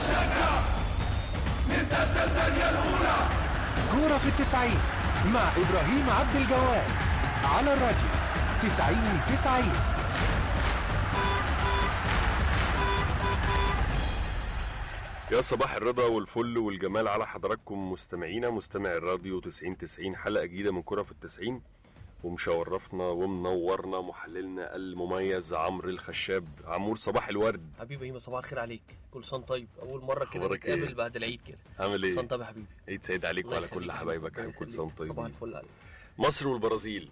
نشجع نتقدم الدنيا الأولى كورة في التسعين مع إبراهيم عبد الجواد على الراديو تسعين تسعين يا صباح الرضا والفل والجمال على حضراتكم مستمعينا مستمع الراديو 90 90 حلقة جديدة من كرة في التسعين ومشرفنا ومنورنا محللنا المميز عمرو الخشاب عمور صباح الورد حبيبي ايمن صباح الخير عليك كل سنه طيب اول مره كده أخبارك إيه؟ نتقابل بعد العيد كده عامل كل سنه ايه؟ طيب يا حبيبي عيد سعيد عليك الله وعلى يخليك كل يا حبايبك الله عم كل سنة يخليك. صباح طيبين الفل عليك مصر والبرازيل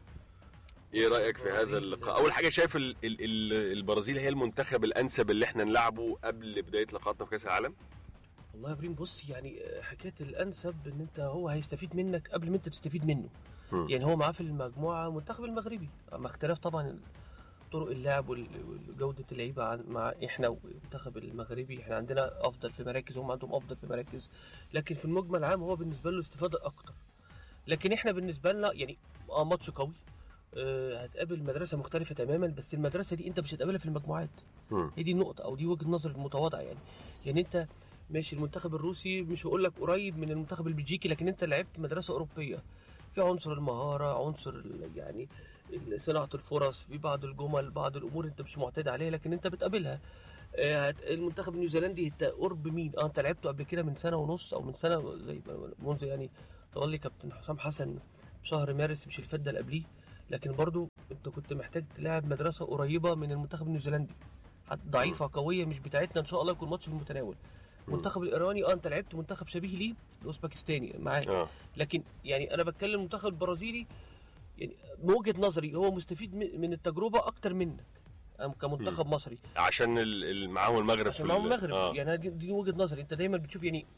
ايه رايك في هذا البرازيل- اللقاء اول حاجه شايف ال ال ال البرازيل هي المنتخب الانسب اللي احنا نلعبه قبل بدايه لقاءاتنا في كاس العالم والله يا ابراهيم بص يعني آه، حكايه الانسب ان انت هو هيستفيد منك قبل ما انت تستفيد منه مم. يعني هو معاه في المجموعه المنتخب المغربي مع اختلاف طبعا طرق اللعب وال- وجوده اللعيبه عن مع احنا والمنتخب المغربي احنا عندنا افضل في مراكز وهم عندهم افضل في مراكز لكن في المجمل العام هو بالنسبه له استفاده اكتر لكن احنا بالنسبه لنا يعني اه ماتش قوي آه هتقابل مدرسه مختلفه تماما بس المدرسه دي انت مش هتقابلها في المجموعات مم. هي دي النقطة أو دي وجهة نظر المتواضعة يعني يعني أنت ماشي المنتخب الروسي مش هقول لك قريب من المنتخب البلجيكي لكن أنت لعبت مدرسة أوروبية في عنصر المهارة عنصر ال- يعني ال- صناعة الفرص في بعض الجمل بعض الأمور أنت مش معتاد عليها لكن أنت بتقابلها آه، هت- المنتخب النيوزيلندي أنت قرب مين؟ أه أنت لعبته قبل كده من سنة ونص أو من سنة زي ما- منذ يعني تولي كابتن حسام حسن في شهر مارس مش اللي فات ده اللي قبليه لكن برضو أنت كنت محتاج تلعب مدرسة قريبة من المنتخب النيوزيلندي حتى ضعيفه قويه مش بتاعتنا ان شاء الله يكون ماتش في المتناول المنتخب الايراني اه انت لعبت منتخب شبيه ليه الاوزبكستاني معاه اه لكن يعني انا بتكلم المنتخب البرازيلي يعني من وجهه نظري هو مستفيد من من التجربه اكتر منك أم كمنتخب مصري عشان ال- ال- معاهم المغرب عشان في معاهم ال- المغرب آه. يعني دي, دي وجهه نظري انت دايما بتشوف يعني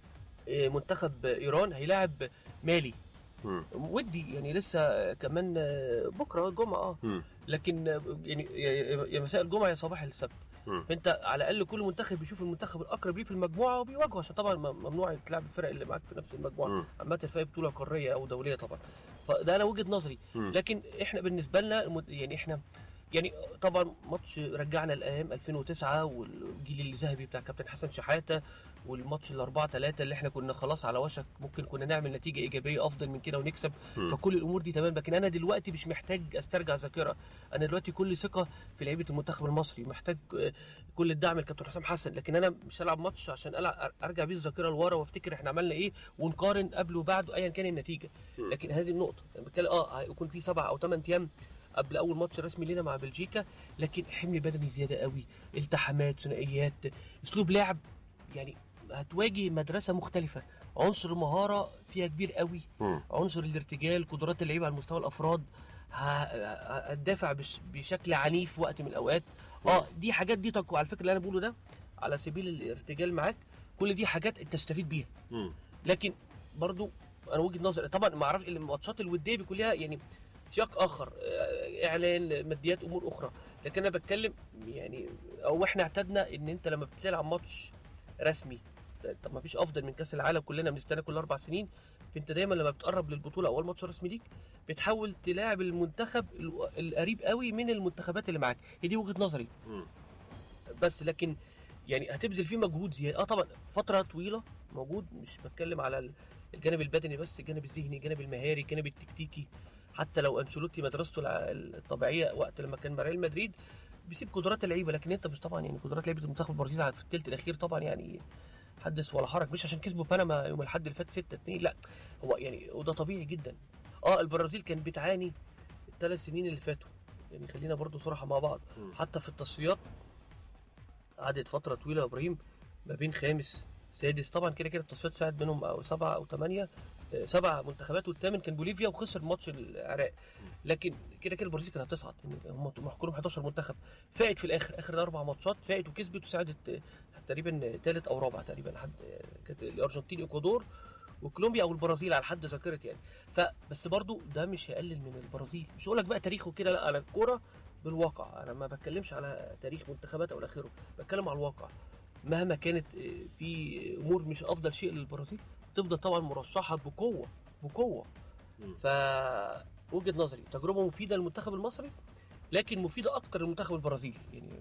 آه، منتخب ايران هيلاعب مالي مم. ودي يعني لسه كمان آه، بكره جمعه اه مم. لكن آه، يعني يا يا مساء الجمعه يا صباح السبت مم. فانت على الاقل كل منتخب بيشوف المنتخب الاقرب ليه في المجموعه وبيواجهه عشان طبعا م- ممنوع تلعب الفرق اللي معاك في نفس المجموعه مم. عامه في بطوله قاريه او دوليه طبعا فده انا وجهه نظري مم. لكن احنا بالنسبه لنا الم- يعني احنا يعني طبعا ماتش رجعنا الايام 2009 والجيل الذهبي بتاع كابتن حسن شحاته والماتش ال 4 3 اللي احنا كنا خلاص على وشك ممكن كنا نعمل نتيجه ايجابيه افضل من كده ونكسب مم. فكل الامور دي تمام لكن انا دلوقتي مش محتاج استرجع ذاكره انا دلوقتي كل ثقه في لعيبه المنتخب المصري محتاج آه، كل الدعم لكابتن حسام حسن لكن انا مش هلعب ماتش عشان ألع- ارجع بيه الذاكره لورا وافتكر احنا عملنا ايه ونقارن قبل وبعد ايا كان النتيجه مم. لكن هذه النقطه انا بتكلم اه هيكون في سبع او ثمان ايام قبل اول ماتش رسمي لينا مع بلجيكا لكن حمل بدني زياده قوي التحامات ثنائيات اسلوب لعب يعني هتواجه مدرسه مختلفه عنصر المهاره فيها كبير قوي مم. عنصر الارتجال قدرات اللعيبه على مستوى الافراد ه- ه- هتدافع بش- بشكل عنيف في وقت من الاوقات اه دي حاجات دي تقوى على فكره اللي انا بقوله ده على سبيل الارتجال معاك كل دي حاجات انت تستفيد بيها مم. لكن برضو انا وجهه نظري طبعا ما اعرفش الماتشات الوديه بيكون ليها يعني سياق اخر آه، اعلان ماديات امور اخرى لكن انا بتكلم يعني او احنا اعتدنا ان انت لما بتلعب ماتش رسمي طب ما فيش افضل من كاس العالم كلنا بنستنى كل اربع سنين فانت دايما لما بتقرب للبطوله اول ماتش رسمي ليك بتحاول تلاعب المنتخب ال- القريب قوي من المنتخبات اللي معاك هي دي وجهه نظري مم. بس لكن يعني هتبذل فيه مجهود زياده اه طبعا فتره طويله موجود مش بتكلم على ال- الجانب البدني بس الجانب الذهني الجانب المهاري الجانب التكتيكي حتى لو انشيلوتي مدرسته الع- الطبيعيه وقت لما كان مع ريال مدريد بيسيب قدرات اللعيبه لكن انت مش طبعا يعني قدرات لعيبه المنتخب البرازيلي في الثلث الاخير طبعا يعني حدث ولا حرج مش عشان كسبوا بنما يوم الاحد اللي فات 6 2 لا هو يعني وده طبيعي جدا اه البرازيل كان بتعاني الثلاث سنين اللي فاتوا يعني خلينا برضو صراحه مع بعض مم. حتى في التصفيات قعدت فتره طويله يا ابراهيم ما بين خامس سادس طبعا كده كده التصفيات ساعد منهم او سبعه او ثمانيه آه، سبع منتخبات والثامن كان بوليفيا وخسر ماتش العراق لكن كده كده البرازيل كانت هتصعد إن هم محكوم 11 منتخب فاقت في الاخر اخر اربع ماتشات فاقت وكسبت وساعدت آه، تقريبا ثالث او رابع تقريبا لحد آه، كانت الارجنتين اكوادور وكولومبيا او البرازيل على حد ذاكرتي يعني فبس برضو ده مش هيقلل من البرازيل مش هقول لك بقى تاريخ وكده لا انا الكوره بالواقع انا ما بتكلمش على تاريخ منتخبات او اخره بتكلم على الواقع مهما كانت آه، في امور مش افضل شيء للبرازيل تفضل طبعا مرشحه بقوه بقوه مم. ف وجهه نظري تجربه مفيده للمنتخب المصري لكن مفيده اكتر للمنتخب البرازيلي يعني مم.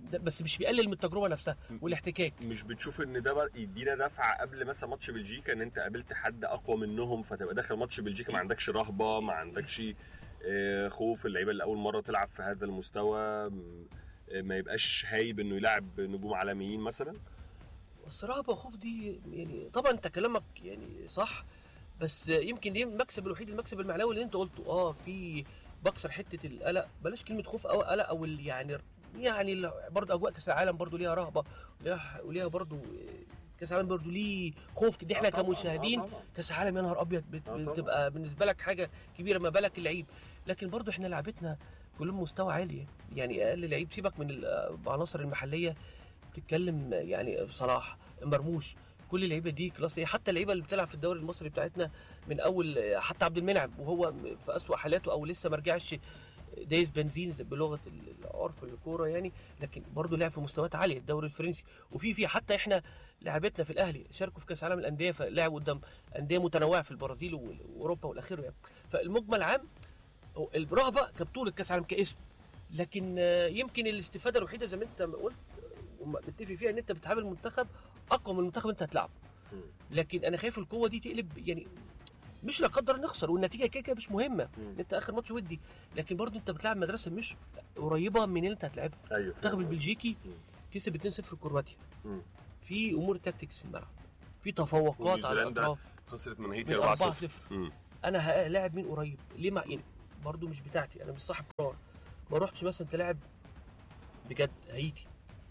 ده بس مش بيقلل من التجربه نفسها والاحتكاك مش بتشوف ان ده بقى يدينا دفعه قبل مثلا ماتش بلجيكا ان انت قابلت حد اقوى منهم فتبقى داخل ماتش بلجيكا ما عندكش رهبه ما عندكش آه، خوف اللعيبه اللي اول مره تلعب في هذا المستوى م- آه، ما يبقاش هايب انه يلعب نجوم عالميين مثلا الصراحه بخوف دي يعني طبعا انت كلامك يعني صح بس يمكن دي المكسب الوحيد المكسب المعنوي اللي انت قلته اه في بكسر حته القلق بلاش كلمه خوف او قلق او ال- يعني يعني ال- برضه اجواء كاس العالم برضه ليها رهبه وليها وليها برضه كاس العالم برضه ليه خوف كده احنا آه طبعاً، كمشاهدين آه طبعاً. كاس العالم يا نهار ابيض بت- آه طبعاً. بتبقى بالنسبه لك حاجه كبيره ما بالك اللعيب لكن برضه احنا لعبتنا كلهم مستوى عالي يعني اقل لعيب سيبك من العناصر المحليه بتتكلم يعني صلاح مرموش كل اللعيبه دي كلاس ايه حتى اللعيبه اللي بتلعب في الدوري المصري بتاعتنا من اول حتى عبد المنعم وهو في اسوأ حالاته او لسه ما رجعش دايس بنزين زي- بلغه العرف الكوره يعني لكن برضه لعب في مستويات عاليه الدوري الفرنسي وفي في حتى احنا لعبتنا في الاهلي شاركوا في كاس العالم الانديه فلعبوا قدام انديه متنوعه في البرازيل واوروبا والاخير يعني فالمجمل عام هو الرهبه كبطوله كاس العالم كاسم لكن آه، يمكن الاستفاده الوحيده زي ما انت ما قلت ومتفق فيها ان انت بتقابل منتخب اقوى من المنتخب انت هتلعبه مم. لكن انا خايف القوه دي تقلب يعني مش لا قدر نخسر والنتيجه كده كده مش مهمه مم. انت اخر ماتش ودي لكن برضو انت بتلعب مدرسه مش قريبه من اللي انت هتلعبها ايوه المنتخب فاهم. البلجيكي مم. كسب 2-0 كرواتيا مم. في امور تاكتكس في الملعب في تفوقات على ونيوزيلندا الاطراف خسرت من هيتي من 4 4 0 0 انا هلاعب مين قريب ليه مع يعني برضو مش بتاعتي انا مش صاحب قرار ما رحتش مثلا تلاعب بجد هايتي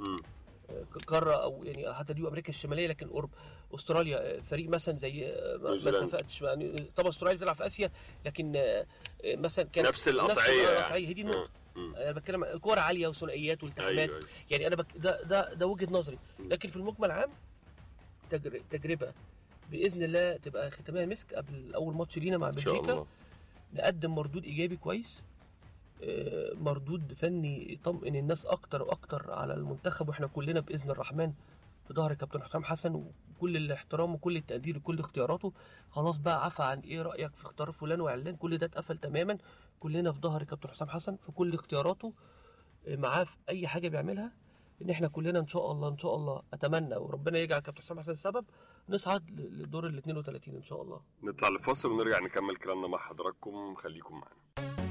قاره او يعني حتى دي امريكا الشماليه لكن قرب استراليا فريق مثلا زي ما- ما نيوزيلندا. اتفقتش يعني طبعا استراليا بتلعب في اسيا لكن آه، مثلا كان نفس القطعيه يعني. القطعيه هي دي النقطه انا بتكلم عن كور عاليه وثنائيات والتحامات ايوه أيوة. يعني انا بك ده ده ده وجهه نظري لكن في المجمل عام تجر- تجربه باذن الله تبقى ختامها مسك قبل اول ماتش لينا مع ان شاء بلجيكا الله نقدم مردود ايجابي كويس آه، مردود فني يطمئن الناس اكتر واكتر على المنتخب واحنا كلنا باذن الرحمن في ظهر كابتن حسام حسن وكل الاحترام وكل التقدير لكل اختياراته خلاص بقى عفى عن ايه رايك في اختيار فلان وعلان كل ده اتقفل تماما كلنا في ظهر كابتن حسام حسن في كل اختياراته آه، معاه في اي حاجه بيعملها ان احنا كلنا ان شاء الله ان شاء الله اتمنى وربنا يجعل كابتن حسام حسن السبب نصعد ل- لدور ال 32 ان شاء الله نطلع لفاصل ونرجع نكمل كلامنا مع حضراتكم خليكم معانا